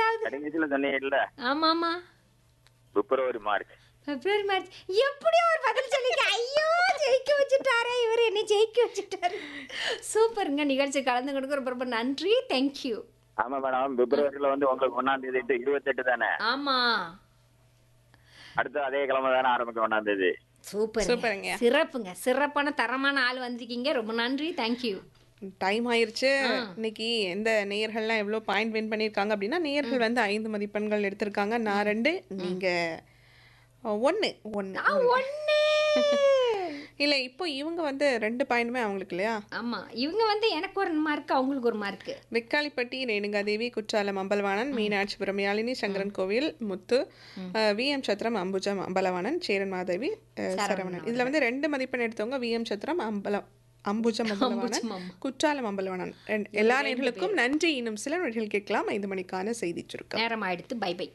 ஏதாவது கடைசியில சொன்னீங்க இல்ல ஆமா ஆமா பிப்ரவரி மார்ச் பிப்ரவரி மார்ச் எப்படியோ ஒரு பதில் சொல்லிக்க ஐயோ ஜெயிக்க வச்சுட்டாரே இவர் என்ன ஜெயிக்க வச்சுட்டாரு சூப்பருங்க நிகழ்ச்சி கலந்து கொடுக்க ரொம்ப ரொம்ப நன்றி தேங்க்யூ ஆமா மேடம் பிப்ரவரியில வந்து உங்களுக்கு ஒன்னாம் தேதி இருபத்தெட்டு தானே ஆமா அடுத்து அதே கிழமை தானே ஆரம்பிக்கும் ஒன்னாம் தேதி சூப்பர் சூப்பருங்க. சிறப்புங்க சிறப்பான தரமான ஆள் வந்திருக்கீங்க ரொம்ப நன்றி தேங்க்யூ டைம் ஆயிருச்சு இன்னைக்கு எந்த நேயர்கள்லாம் எவ்வளோ பாயிண்ட் வின் பண்ணியிருக்காங்க அப்படின்னா நேயர்கள் வந்து ஐந்து மதிப்பெண்கள் எடுத்திருக்காங்க நான் ரெண்டு நீங்க ஒன்று ஒன்று ஒண்ணு இல்லை இப்போ இவங்க வந்து ரெண்டு பாயிண்ட்டுமே அவங்களுக்கு இல்லையா ஆமா இவங்க வந்து எனக்கு ஒரு மார்க் அவங்களுக்கு ஒரு mark Vekkalipatti Renukadevi Kuttalam Ambalavanan Meenakshipuram Yazhini Sankaran Kovil Muthu V M Chathiram Ambujam Ambalavanan Cheran Madhavi அஹ், சரவணன் இதுல வந்து ரெண்டு மதிப்பெண் எடுத்தவங்க வி எம் சத்திரம் அம்பலம் அம்புஜம் அம்பலவாணன் ஆமா. குற்றாலம் அம்பலவாணன் ரெண்டு- எல்லா நேர்களுக்கும் நன்றி இன்னும் சில நொடிகள் கேட்கலாம் ஐந்து மணிக்கான செய்தி சுருக்கம் நேரம் ஆயிடுத்து பை பை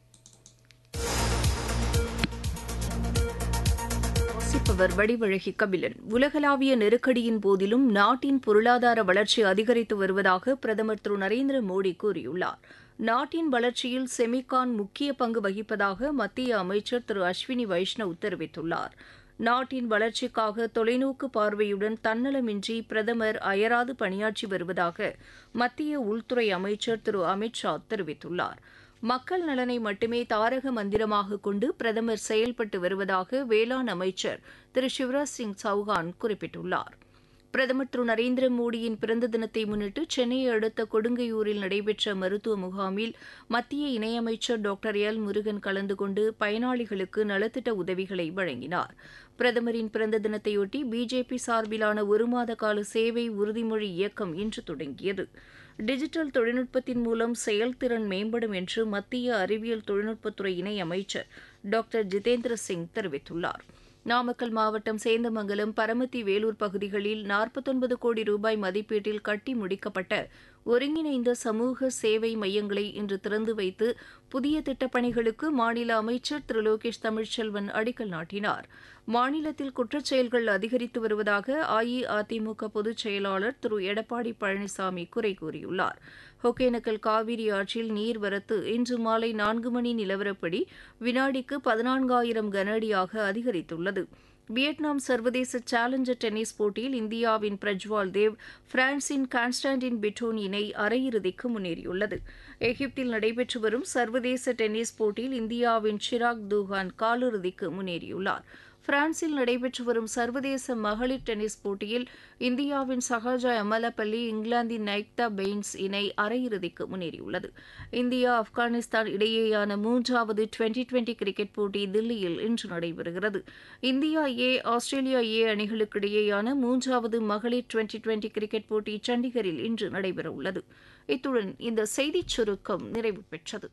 வாசிப்பவர் வடிவழகி கபிலன் உலகளாவிய நெருக்கடியின் போதிலும் நாட்டின் பொருளாதார வளர்ச்சி அதிகரித்து வருவதாக பிரதமர் திரு நரேந்திர மோடி கூறியுள்ளார் நாட்டின் வளர்ச்சியில் செமிகான் முக்கிய பங்கு வகிப்பதாக மத்திய அமைச்சர் திரு அஸ்வினி வைஷ்ணவ் தெரிவித்துள்ளார் நாட்டின் வளர்ச்சிக்காக தொலைநோக்கு பார்வையுடன் தன்னலமின்றி பிரதமர் அயராது பணியாற்றி வருவதாக மத்திய உள்துறை அமைச்சர் திரு அமித் ஷா தெரிவித்துள்ளார் மக்கள் நலனை மட்டுமே தாரக மந்திரமாக கொண்டு பிரதமர் செயல்பட்டு வருவதாக வேளாண் அமைச்சர் திரு சிவராஜ் சிங் சௌஹான் குறிப்பிட்டுள்ளார் பிரதமர் திரு நரேந்திர மோடியின் பிறந்த தினத்தை முன்னிட்டு சென்னையை அடுத்த கொடுங்கையூரில் நடைபெற்ற மருத்துவ முகாமில் மத்திய இணையமைச்சர் டாக்டர் எல் முருகன் கலந்து கொண்டு பயனாளிகளுக்கு நலத்திட்ட உதவிகளை வழங்கினார் பிரதமரின் பிறந்த தினத்தையொட்டி பிஜேபி சார்பிலான ஒரு மாத கால சேவை உறுதிமொழி இயக்கம் இன்று தொடங்கியது டிஜிட்டல் தொழில்நுட்பத்தின் மூலம் செயல்திறன் மேம்படும் என்று மத்திய அறிவியல் தொழில்நுட்பத்துறை இணை அமைச்சர் டாக்டர் ஜிதேந்திர சிங் தெரிவித்துள்ளார் நாமக்கல் மாவட்டம் சேந்தமங்கலம் பரமத்தி வேலூர் பகுதிகளில் நாற்பத்தொன்பது கோடி ரூபாய் மதிப்பீட்டில் கட்டி முடிக்கப்பட்ட ஒருங்கிணைந்த சமூக சேவை மையங்களை இன்று திறந்து வைத்து புதிய திட்டப்பணிகளுக்கு மாநில அமைச்சர் திரு லோகேஷ் தமிழ்ச்செல்வன் அடிக்கல் நாட்டினார் மாநிலத்தில் குற்றச் செயல்கள் அதிகரித்து வருவதாக அஇஅதிமுக பொதுச் செயலாளர் திரு எடப்பாடி பழனிசாமி குறை கூறியுள்ளார் ஒகேனக்கல் காவிரி ஆற்றில் நீர்வரத்து இன்று மாலை நான்கு மணி நிலவரப்படி வினாடிக்கு பதினான்காயிரம் கன அடியாக அதிகரித்துள்ளது வியட்நாம் சர்வதேச சேலஞ்சர் டென்னிஸ் போட்டியில் இந்தியாவின் பிரஜ்வால் தேவ் பிரான்சின் கான்ஸ்டாண்டின் பிட்டோன் இணை அரையிறுதிக்கு முன்னேறியுள்ளது எகிப்தில் நடைபெற்று வரும் சர்வதேச டென்னிஸ் போட்டியில் இந்தியாவின் ஷிராக் தூகான் காலிறுதிக்கு முன்னேறியுள்ளார் பிரான்சில் நடைபெற்று வரும் சர்வதேச மகளிர் டென்னிஸ் போட்டியில் இந்தியாவின் சஹாஜா அமலப்பள்ளி இங்கிலாந்தின் நைக்தா பெயின்ஸ் இணை அரையிறுதிக்கு முன்னேறியுள்ளது இந்தியா ஆப்கானிஸ்தான் இடையேயான மூன்றாவது டுவெண்டி டுவெண்டி கிரிக்கெட் போட்டி தில்லியில் இன்று நடைபெறுகிறது இந்தியா ஏ ஆஸ்திரேலியா ஏ அணிகளுக்கு இடையேயான மூன்றாவது மகளிர் டுவெண்டி டுவெண்டி கிரிக்கெட் போட்டி சண்டிகரில் இன்று நடைபெறவுள்ளது இத்துடன் இந்த செய்திச் சுருக்கம் நிறைவு பெற்றது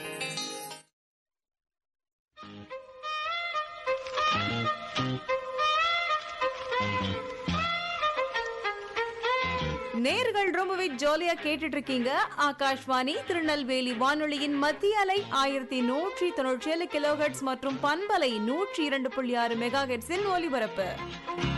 நேர்கள் ரொம்பவே ஜாலியா கேட்டுட்டு இருக்கீங்க ஆகாஷ்வாணி திருநெல்வேலி வானொலியின் மத்திய அலை ஆயிரத்தி நூற்றி தொண்ணூற்றி ஏழு கிலோஹெட்ஸ் மற்றும் பண்பலை நூற்றி இரண்டு புள்ளி ஆறு மெகா ஹெட்ஸின் ஒலிபரப்பு